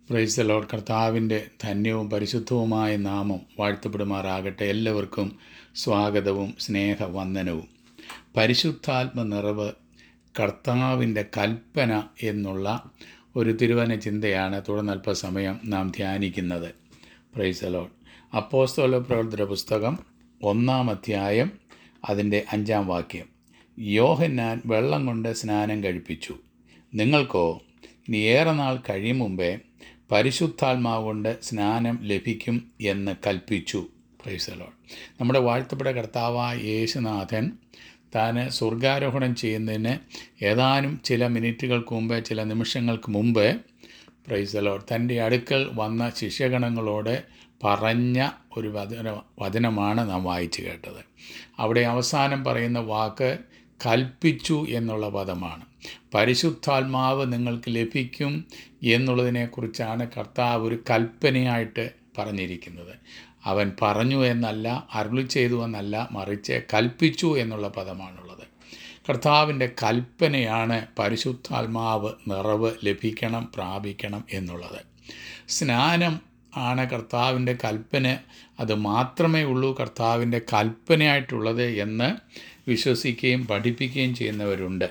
price load കർത്താവിൻ്റെ ധന്യവും പരിശുദ്ധവുമായ നാമം വാഴ്ത്തപ്പെടുമാറാകട്ടെ എല്ലാവർക്കും സ്വാഗതവും സ്നേഹവന്ദനവും പരിശുദ്ധാത്മ നിറവ് കർത്താവിൻ്റെ കൽപ്പന എന്നുള്ള ഒരു തിരുവന ചിന്തയാണ് തുടർന്ന് അല്പസമയം നാം ധ്യാനിക്കുന്നത് പ്രൈസ് ലോഡ് അപ്പോസ്തോല പ്രവർത്തന പുസ്തകം ഒന്നാം അധ്യായം അതിൻ്റെ അഞ്ചാം വാക്യം യോഹന്നാൻ വെള്ളം കൊണ്ട് സ്നാനം കഴിപ്പിച്ചു നിങ്ങൾക്കോ ഇനി ഏറെ നാൾ കഴിയും മുമ്പേ പരിശുദ്ധാത്മാവ് കൊണ്ട് സ്നാനം ലഭിക്കും എന്ന് കൽപ്പിച്ചു പ്രൈസലോൺ നമ്മുടെ വാഴ്ത്തപ്പെട്ട കർത്താവായ യേശുനാഥൻ താൻ സ്വർഗാരോഹണം ചെയ്യുന്നതിന് ഏതാനും ചില മിനിറ്റുകൾക്ക് മുമ്പ് ചില നിമിഷങ്ങൾക്ക് മുമ്പ് പ്രൈസലോ തൻ്റെ അടുക്കൽ വന്ന ശിഷ്യഗണങ്ങളോട് പറഞ്ഞ ഒരു വചന വചനമാണ് നാം വായിച്ചു കേട്ടത് അവിടെ അവസാനം പറയുന്ന വാക്ക് കൽപ്പിച്ചു എന്നുള്ള പദമാണ് പരിശുദ്ധാത്മാവ് നിങ്ങൾക്ക് ലഭിക്കും എന്നുള്ളതിനെക്കുറിച്ചാണ് കർത്താവ് ഒരു കൽപ്പനയായിട്ട് പറഞ്ഞിരിക്കുന്നത് അവൻ പറഞ്ഞു എന്നല്ല അരുളി ചെയ്തു എന്നല്ല മറിച്ച് കൽപ്പിച്ചു എന്നുള്ള പദമാണുള്ളത് കർത്താവിൻ്റെ കൽപ്പനയാണ് പരിശുദ്ധാത്മാവ് നിറവ് ലഭിക്കണം പ്രാപിക്കണം എന്നുള്ളത് സ്നാനം ആണ് കർത്താവിൻ്റെ കൽപ്പന അത് മാത്രമേ ഉള്ളൂ കർത്താവിൻ്റെ കൽപ്പനയായിട്ടുള്ളത് എന്ന് വിശ്വസിക്കുകയും പഠിപ്പിക്കുകയും ചെയ്യുന്നവരുണ്ട്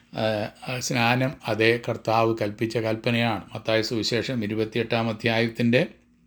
സ്നാനം അതേ കർത്താവ് കൽപ്പിച്ച കൽപ്പനയാണ് മത്തായ സുവിശേഷം ഇരുപത്തിയെട്ടാം അധ്യായത്തിൻ്റെ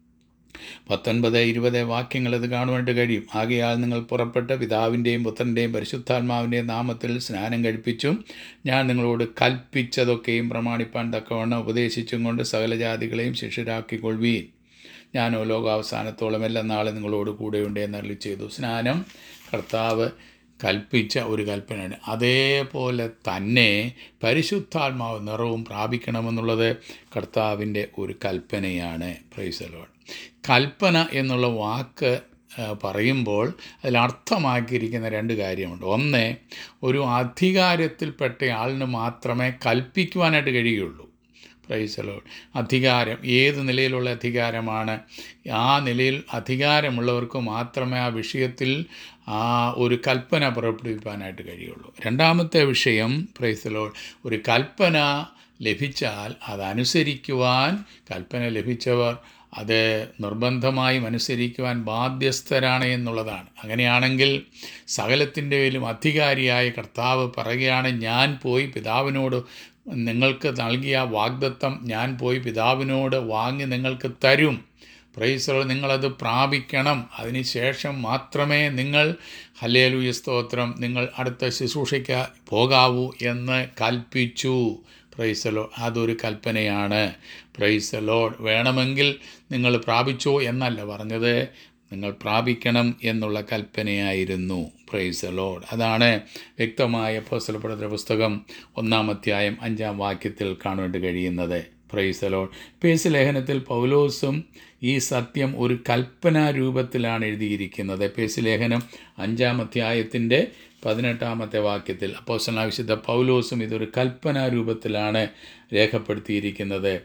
പത്തൊൻപത് ഇരുപത് വാക്യങ്ങൾ ഇത് കാണുവാനായിട്ട് കഴിയും ആകയാൽ നിങ്ങൾ പുറപ്പെട്ട് പിതാവിൻ്റെയും പുത്രൻ്റെയും പരിശുദ്ധാത്മാവിൻ്റെയും നാമത്തിൽ സ്നാനം കഴിപ്പിച്ചും ഞാൻ നിങ്ങളോട് കൽപ്പിച്ചതൊക്കെയും പ്രമാണിപ്പാൻ തക്കവണ്ണം ഉപദേശിച്ചും കൊണ്ട് സകല ജാതികളെയും ശിഷ്യരാക്കിക്കൊള്ളുവീൻ ഞാനോ ലോകാവസാനത്തോളം എല്ലാ നാളും നിങ്ങളോട് കൂടെയുണ്ട് എന്നറിയി ചെയ്തു സ്നാനം കർത്താവ് കൽപ്പിച്ച ഒരു കൽപ്പനയാണ് അതേപോലെ തന്നെ പരിശുദ്ധാത്മാവ് നിറവും പ്രാപിക്കണമെന്നുള്ളത് കർത്താവിൻ്റെ ഒരു കൽപ്പനയാണ് പ്രൈസലോൺ കൽപ്പന എന്നുള്ള വാക്ക് പറയുമ്പോൾ അതിൽ അർത്ഥമാക്കിയിരിക്കുന്ന രണ്ട് കാര്യമുണ്ട് ഒന്ന് ഒരു അധികാരത്തിൽപ്പെട്ട ആളിന് മാത്രമേ കൽപ്പിക്കുവാനായിട്ട് കഴിയുള്ളൂ പ്രൈസലോ അധികാരം ഏത് നിലയിലുള്ള അധികാരമാണ് ആ നിലയിൽ അധികാരമുള്ളവർക്ക് മാത്രമേ ആ വിഷയത്തിൽ ആ ഒരു കൽപ്പന പുറപ്പെടുവിക്കാനായിട്ട് കഴിയുള്ളൂ രണ്ടാമത്തെ വിഷയം പ്രൈസലോ ഒരു കൽപ്പന ലഭിച്ചാൽ അതനുസരിക്കുവാൻ കൽപ്പന ലഭിച്ചവർ അത് നിർബന്ധമായും അനുസരിക്കുവാൻ ബാധ്യസ്ഥരാണ് എന്നുള്ളതാണ് അങ്ങനെയാണെങ്കിൽ സകലത്തിൻ്റെ മേലും അധികാരിയായ കർത്താവ് പറയുകയാണ് ഞാൻ പോയി പിതാവിനോട് നിങ്ങൾക്ക് നൽകിയ വാഗ്ദത്തം ഞാൻ പോയി പിതാവിനോട് വാങ്ങി നിങ്ങൾക്ക് തരും പ്രൈസോ നിങ്ങളത് പ്രാപിക്കണം അതിനുശേഷം മാത്രമേ നിങ്ങൾ ഹല്ലേലൂയ സ്തോത്രം നിങ്ങൾ അടുത്ത ശുശ്രൂഷയ്ക്ക് പോകാവൂ എന്ന് കൽപ്പിച്ചു പ്രൈസലോ അതൊരു കൽപ്പനയാണ് പ്രൈസലോഡ് വേണമെങ്കിൽ നിങ്ങൾ പ്രാപിച്ചോ എന്നല്ല പറഞ്ഞത് നിങ്ങൾ പ്രാപിക്കണം എന്നുള്ള കൽപ്പനയായിരുന്നു പ്രൈസ് ലോഡ് അതാണ് വ്യക്തമായ പുസ്തകപ്പെടുത്ത പുസ്തകം ഒന്നാം അധ്യായം അഞ്ചാം വാക്യത്തിൽ കാണുവാൻ കഴിയുന്നത് പ്രൈസ് ലോഡ് പേസ് ലേഖനത്തിൽ പൗലോസും ഈ സത്യം ഒരു കൽപ്പനാ രൂപത്തിലാണ് എഴുതിയിരിക്കുന്നത് പേസ് ലേഖനം അഞ്ചാം അധ്യായത്തിൻ്റെ പതിനെട്ടാമത്തെ വാക്യത്തിൽ അപ്പോസ്റ്റലാ വിശുദ്ധ പൗലോസും ഇതൊരു കൽപ്പനാ രൂപത്തിലാണ് രേഖപ്പെടുത്തിയിരിക്കുന്നത്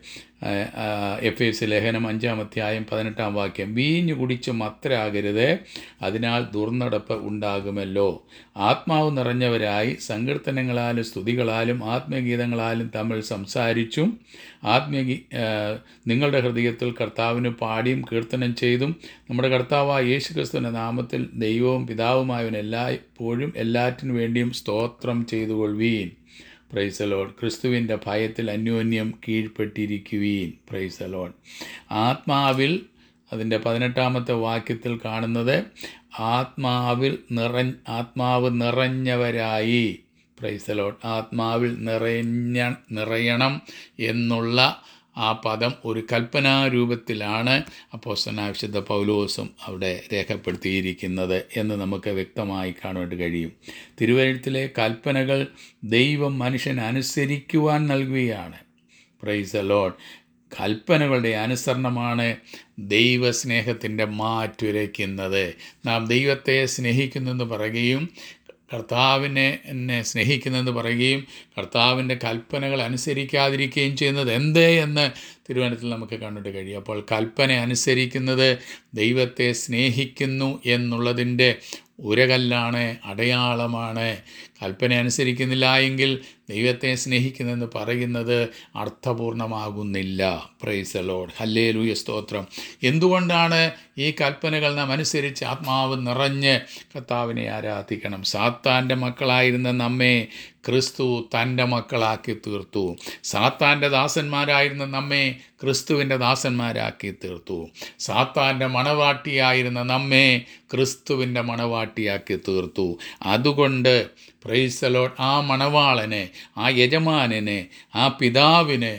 എഫ് എസ് ലേഖനം അഞ്ചാം അധ്യായം പതിനെട്ടാം വാക്യം വീഞ്ഞു കുടിച്ച് മത്രയാകരുത് അതിനാൽ ദുർനടപ്പ് ഉണ്ടാകുമല്ലോ ആത്മാവ് നിറഞ്ഞവരായി സങ്കീർത്തനങ്ങളാലും സ്തുതികളാലും ആത്മീയഗീതങ്ങളാലും തമ്മിൽ സംസാരിച്ചും ആത്മീയ നിങ്ങളുടെ ഹൃദയത്തിൽ കർത്താവിന് പാടിയും കീർത്തനം ചെയ്തും നമ്മുടെ കർത്താവായ യേശു ക്രിസ്തുവിൻ്റെ നാമത്തിൽ ദൈവവും പിതാവുമായവൻ എല്ലായ്പ്പോഴും എല്ലാറ്റിനു വേണ്ടിയും സ്തോത്രം ചെയ്തുകൊള്ളുവീൻ പ്രൈസലോൺ ക്രിസ്തുവിൻ്റെ ഭയത്തിൽ അന്യോന്യം കീഴ്പ്പെട്ടിരിക്കുവീൻ പ്രൈസലോൺ ആത്മാവിൽ അതിൻ്റെ പതിനെട്ടാമത്തെ വാക്യത്തിൽ കാണുന്നത് ആത്മാവിൽ നിറ ആത്മാവ് നിറഞ്ഞവരായി പ്രൈസലോൺ ആത്മാവിൽ നിറഞ്ഞ നിറയണം എന്നുള്ള ആ പദം ഒരു കൽപ്പനാ രൂപത്തിലാണ് അപ്പോസ്തനാവിശുദ്ധ പൗലോസും അവിടെ രേഖപ്പെടുത്തിയിരിക്കുന്നത് എന്ന് നമുക്ക് വ്യക്തമായി കാണുവാൻ കഴിയും തിരുവഴുത്തിലെ കൽപ്പനകൾ ദൈവം മനുഷ്യൻ അനുസരിക്കുവാൻ നൽകുകയാണ് പ്രൈസ് ലോഡ് കൽപ്പനകളുടെ അനുസരണമാണ് ദൈവസ്നേഹത്തിൻ്റെ മാറ്റുരയ്ക്കുന്നത് നാം ദൈവത്തെ സ്നേഹിക്കുന്നെന്ന് പറയുകയും കർത്താവിനെ എന്നെ സ്നേഹിക്കുന്നെന്ന് പറയുകയും കർത്താവിൻ്റെ കൽപ്പനകൾ അനുസരിക്കാതിരിക്കുകയും ചെയ്യുന്നത് എന്തേ എന്ന് തിരുവനന്തപുരത്തിൽ നമുക്ക് കണ്ടിട്ട് കഴിയും അപ്പോൾ കൽപ്പന അനുസരിക്കുന്നത് ദൈവത്തെ സ്നേഹിക്കുന്നു എന്നുള്ളതിൻ്റെ ഉരകല്ലാണ് അടയാളമാണ് കൽപ്പന അനുസരിക്കുന്നില്ല എങ്കിൽ ദൈവത്തെ സ്നേഹിക്കുന്നെന്ന് പറയുന്നത് അർത്ഥപൂർണമാകുന്നില്ല പ്രൈസ് ലോഡ് ഹല്ലേ ലൂയ സ്തോത്രം എന്തുകൊണ്ടാണ് ഈ കൽപ്പനകൾ നാം അനുസരിച്ച് ആത്മാവ് നിറഞ്ഞ് കർത്താവിനെ ആരാധിക്കണം സാത്താൻ്റെ മക്കളായിരുന്ന നമ്മെ ക്രിസ്തു തൻ്റെ മക്കളാക്കി തീർത്തു സാത്താൻ്റെ ദാസന്മാരായിരുന്ന നമ്മെ ക്രിസ്തുവിൻ്റെ ദാസന്മാരാക്കി തീർത്തു സാത്താൻ്റെ മണവാട്ടിയായിരുന്ന നമ്മെ ക്രിസ്തുവിൻ്റെ മണവാട്ടിയാക്കി തീർത്തു അതുകൊണ്ട് പ്രൈസലോട്ട് ആ മണവാളനെ ആ യജമാനനെ ആ പിതാവിന്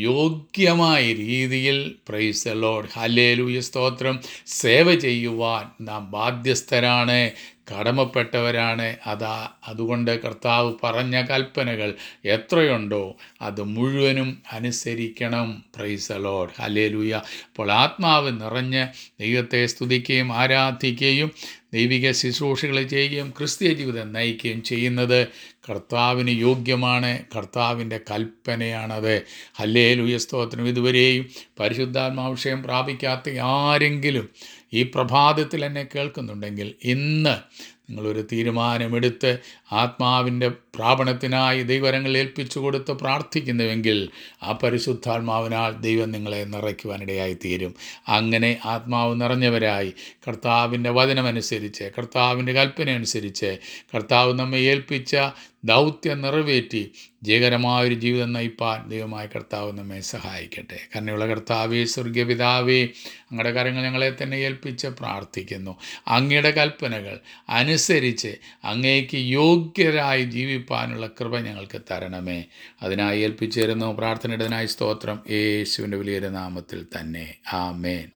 യോഗ്യമായ രീതിയിൽ പ്രൈസലോഡ് ഹലേലൂയ സ്തോത്രം സേവ ചെയ്യുവാൻ നാം ബാധ്യസ്ഥരാണ് കടമപ്പെട്ടവരാണ് അതാ അതുകൊണ്ട് കർത്താവ് പറഞ്ഞ കൽപ്പനകൾ എത്രയുണ്ടോ അത് മുഴുവനും അനുസരിക്കണം പ്രൈസലോഡ് ഹലേലൂയ അപ്പോൾ ആത്മാവ് നിറഞ്ഞ് ദൈവത്തെ സ്തുതിക്കുകയും ആരാധിക്കുകയും ദൈവിക ശുശ്രൂഷകൾ ചെയ്യുകയും ക്രിസ്തീയ ജീവിതം നയിക്കുകയും ചെയ്യുന്നത് കർത്താവിന് യോഗ്യമാണ് കർത്താവിൻ്റെ കൽപ്പനയാണത് ഹല്ലേ ലുയസ്തോത്രം ഇതുവരെയും പരിശുദ്ധാത്മാവിഷയം പ്രാപിക്കാത്ത ആരെങ്കിലും ഈ പ്രഭാതത്തിൽ എന്നെ കേൾക്കുന്നുണ്ടെങ്കിൽ ഇന്ന് നിങ്ങളൊരു തീരുമാനമെടുത്ത് ആത്മാവിൻ്റെ പ്രാപണത്തിനായി ദൈവരങ്ങൾ ഏൽപ്പിച്ചു കൊടുത്ത് പ്രാർത്ഥിക്കുന്നുവെങ്കിൽ ആ പരിശുദ്ധാത്മാവിനാൽ ദൈവം നിങ്ങളെ നിറയ്ക്കുവാനിടയായി തീരും അങ്ങനെ ആത്മാവ് നിറഞ്ഞവരായി കർത്താവിൻ്റെ വചനമനുസരിച്ച് കർത്താവിൻ്റെ കൽപ്പന അനുസരിച്ച് കർത്താവ് നമ്മെ ഏൽപ്പിച്ച ദൗത്യം നിറവേറ്റി ജയകരമായൊരു ജീവിതം നയിപ്പാൻ ദൈവമായ കർത്താവ് നമ്മെ സഹായിക്കട്ടെ കരുണയുള്ള കർത്താവേ സ്വർഗീയ പിതാവേ അങ്ങയുടെ കാര്യങ്ങൾ ഞങ്ങളെ തന്നെ ഏൽപ്പിച്ച് പ്രാർത്ഥിക്കുന്നു അങ്ങയുടെ കൽപ്പനകൾ അനുസരിച്ച് അങ്ങേക്ക് യോഗ്യരായി ജീവിപ്പാനുള്ള കൃപ ഞങ്ങൾക്ക് തരണമേ അതിനായി ഏൽപ്പിച്ചു തരുന്നു പ്രാർത്ഥനയുടേതിനായി സ്തോത്രം യേശുവിൻ്റെ വലിയൊരു നാമത്തിൽ തന്നെ ആമേൻ